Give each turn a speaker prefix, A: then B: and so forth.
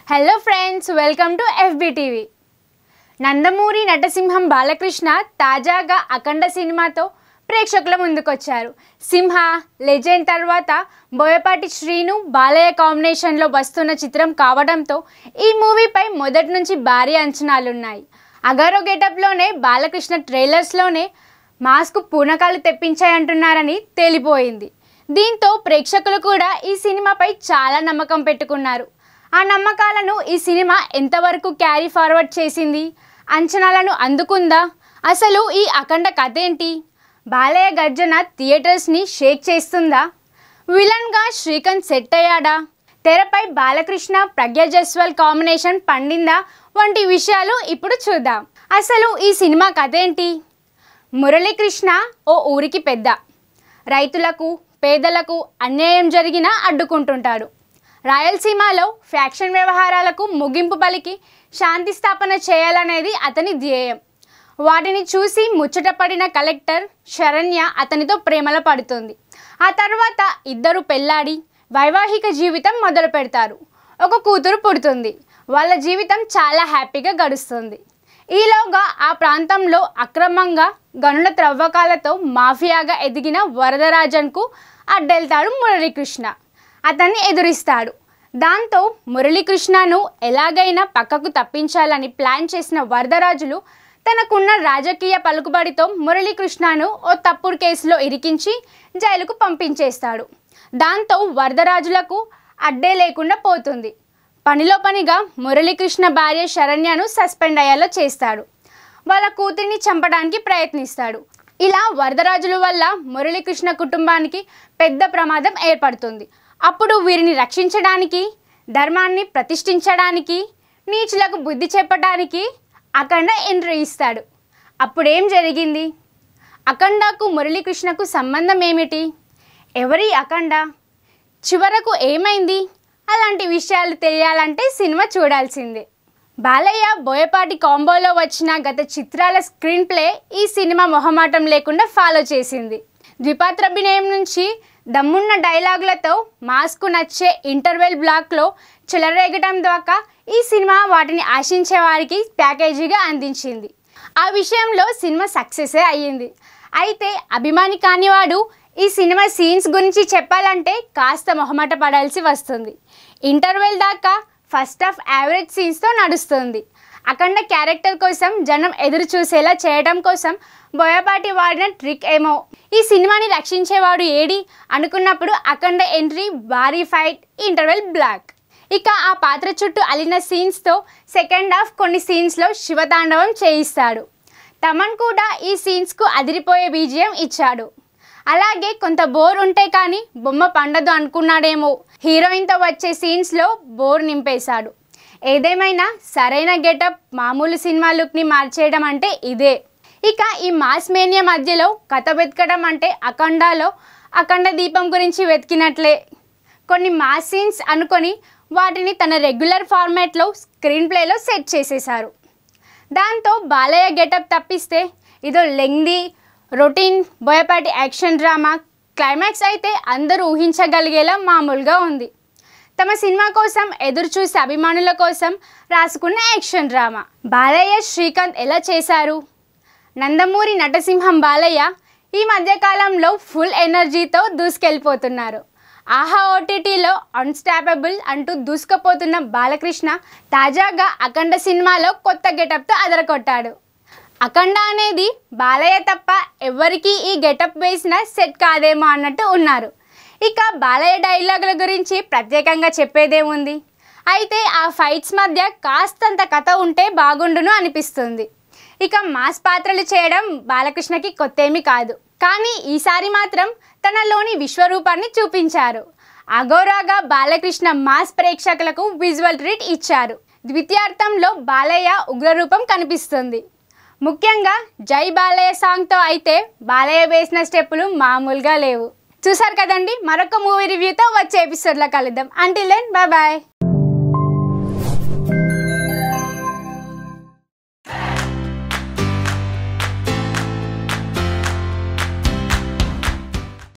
A: hello friends welcome to FB TV Nandamuri నటసింహం బాలకృష్ణ తాజాగా అఖండ సినిమాతో ప్రేక్షకుల ముందుకొచ్చారు సింహ లెజెండ్ తర్వాత బోయపాటి శ్రీను బాలయ్య కాంబినేషన్లో వస్తున్న చిత్రం కావడంతో ఈ మూవీపై మొదటి నుంచి భారీ అంచనాలున్నాయి అగారో గెటప్లోనే బాలకృష్ణ ట్రైలర్స్లోనే మాస్కు పూనకాలు తెప్పించాయంటున్నారని తేలిపోయింది దీంతో ప్రేక్షకులు కూడా ఈ సినిమాపై చాలా నమ్మకం పెట్టుకున్నారు ఆ నమ్మకాలను ఈ సినిమా ఎంతవరకు క్యారీ ఫార్వర్డ్ చేసింది అంచనాలను అందుకుందా అసలు ఈ అఖండ కథ ఏంటి బాలయ్య గర్జన థియేటర్స్ని షేక్ చేస్తుందా విలన్గా శ్రీకాంత్ సెట్ అయ్యాడా తెరపై బాలకృష్ణ ప్రజ్ఞ జస్వాల్ కాంబినేషన్ పండిందా వంటి విషయాలు ఇప్పుడు చూద్దాం అసలు ఈ సినిమా కథ ఏంటి మురళీకృష్ణ ఓ ఊరికి పెద్ద రైతులకు పేదలకు అన్యాయం జరిగినా అడ్డుకుంటుంటాడు రాయలసీమలో ఫ్యాక్షన్ వ్యవహారాలకు ముగింపు పలికి శాంతి స్థాపన చేయాలనేది అతని ధ్యేయం వాటిని చూసి ముచ్చటపడిన కలెక్టర్ శరణ్య అతనితో ప్రేమలో పడుతుంది ఆ తర్వాత ఇద్దరు పెళ్ళాడి వైవాహిక జీవితం మొదలు పెడతారు ఒక కూతురు పుడుతుంది వాళ్ళ జీవితం చాలా హ్యాపీగా గడుస్తుంది ఈలోగా ఆ ప్రాంతంలో అక్రమంగా గనుల త్రవ్వకాలతో మాఫియాగా ఎదిగిన వరదరాజన్కు అడ్డెళ్తాడు మురళీకృష్ణ అతన్ని ఎదురిస్తాడు దాంతో మురళీకృష్ణను ఎలాగైనా పక్కకు తప్పించాలని ప్లాన్ చేసిన వరదరాజులు తనకున్న రాజకీయ పలుకుబడితో మురళీకృష్ణను ఓ తప్పుడు కేసులో ఇరికించి జైలుకు పంపించేస్తాడు దాంతో వరదరాజులకు అడ్డే లేకుండా పోతుంది పనిలో పనిగా మురళీకృష్ణ భార్య శరణ్యను సస్పెండ్ అయ్యేలా చేస్తాడు వాళ్ళ కూతుర్ని చంపడానికి ప్రయత్నిస్తాడు ఇలా వరదరాజుల వల్ల మురళీకృష్ణ కుటుంబానికి పెద్ద ప్రమాదం ఏర్పడుతుంది అప్పుడు వీరిని రక్షించడానికి ధర్మాన్ని ప్రతిష్ఠించడానికి నీచులకు బుద్ధి చెప్పడానికి అఖండ ఎంట్రీ ఇస్తాడు అప్పుడేం జరిగింది అఖండకు మురళీకృష్ణకు సంబంధం ఏమిటి ఎవరి అఖండ చివరకు ఏమైంది అలాంటి విషయాలు తెలియాలంటే సినిమా చూడాల్సిందే బాలయ్య బోయపాటి కాంబోలో వచ్చిన గత చిత్రాల స్క్రీన్ ప్లే ఈ సినిమా మొహమాటం లేకుండా ఫాలో చేసింది ద్విపాత్రాభినయం నుంచి దమ్మున్న డైలాగులతో మాస్కు నచ్చే ఇంటర్వెల్ బ్లాక్లో చెలరేగటం దాకా ఈ సినిమా వాటిని ఆశించే వారికి ప్యాకేజీగా అందించింది ఆ విషయంలో సినిమా సక్సెసే అయ్యింది అయితే అభిమాని కానివాడు ఈ సినిమా సీన్స్ గురించి చెప్పాలంటే కాస్త మొహమాట పడాల్సి వస్తుంది ఇంటర్వెల్ దాకా ఫస్ట్ హాఫ్ యావరేజ్ సీన్స్తో నడుస్తుంది అఖండ క్యారెక్టర్ కోసం జనం ఎదురు చూసేలా చేయడం కోసం బోయపాటి వాడిన ట్రిక్ ఏమో ఈ సినిమాని రక్షించేవాడు ఏడి అనుకున్నప్పుడు అఖండ ఎంట్రీ భారీ ఫైట్ ఇంటర్వెల్ బ్లాక్ ఇక ఆ పాత్ర చుట్టూ అలిన సీన్స్తో సెకండ్ హాఫ్ కొన్ని సీన్స్లో శివతాండవం చేయిస్తాడు తమన్ కూడా ఈ సీన్స్కు అదిరిపోయే బీజియం ఇచ్చాడు అలాగే కొంత బోర్ ఉంటే కానీ బొమ్మ పండదు అనుకున్నాడేమో హీరోయిన్తో వచ్చే సీన్స్లో బోర్ నింపేశాడు ఏదేమైనా సరైన గెటప్ మామూలు సినిమా లుక్ని మార్చేయడం అంటే ఇదే ఇక ఈ మాస్ మేనియా మధ్యలో కథ వెతకడం అంటే అఖండాలో అఖండ దీపం గురించి వెతికినట్లే కొన్ని మాస్ సీన్స్ అనుకొని వాటిని తన రెగ్యులర్ ఫార్మాట్లో స్క్రీన్ ప్లేలో సెట్ చేసేశారు దాంతో బాలయ్య గెటప్ తప్పిస్తే ఇదో lengthy routine Boyapati action drama climax అయితే అందరూ ఊహించగలిగేలా మామూలుగా ఉంది తమ సినిమా కోసం ఎదురు చూసే అభిమానుల కోసం రాసుకున్న యాక్షన్ డ్రామా బాలయ్య శ్రీకాంత్ ఎలా చేశారు నందమూరి నటసింహం బాలయ్య ఈ మధ్యకాలంలో ఫుల్ ఎనర్జీతో దూసుకెళ్ళిపోతున్నారు ఆహా ఓటీటీలో అన్స్టాపబుల్ అంటూ దూసుకుపోతున్న బాలకృష్ణ తాజాగా అఖండ సినిమాలో కొత్త గెటప్తో అదరకొట్టాడు అఖండ అనేది బాలయ్య తప్ప ఎవరికి ఈ గెటప్ వేసిన సెట్ కాదేమో అన్నట్టు ఉన్నారు ఇక బాలయ్య డైలాగుల గురించి ప్రత్యేకంగా చెప్పేదేముంది అయితే ఆ ఫైట్స్ మధ్య కాస్తంత కథ ఉంటే బాగుండును అనిపిస్తుంది ఇక మాస్ పాత్రలు చేయడం బాలకృష్ణకి కొత్తేమీ కాదు కానీ ఈసారి మాత్రం తనలోని విశ్వరూపాన్ని చూపించారు అగోరాగా బాలకృష్ణ మాస్ ప్రేక్షకులకు విజువల్ ట్రీట్ ఇచ్చారు ద్వితీయార్థంలో బాలయ్య ఉగ్రరూపం కనిపిస్తుంది ముఖ్యంగా జై బాలయ్య సాంగ్తో అయితే బాలయ్య వేసిన స్టెప్పులు మామూలుగా లేవు చూసారు కదండి మరొక మూవీ రివ్యూతో వచ్చే ఎపిసోడ్లో కలుద్దాం అంటిల్ దెన్ బాయ్ బాయ్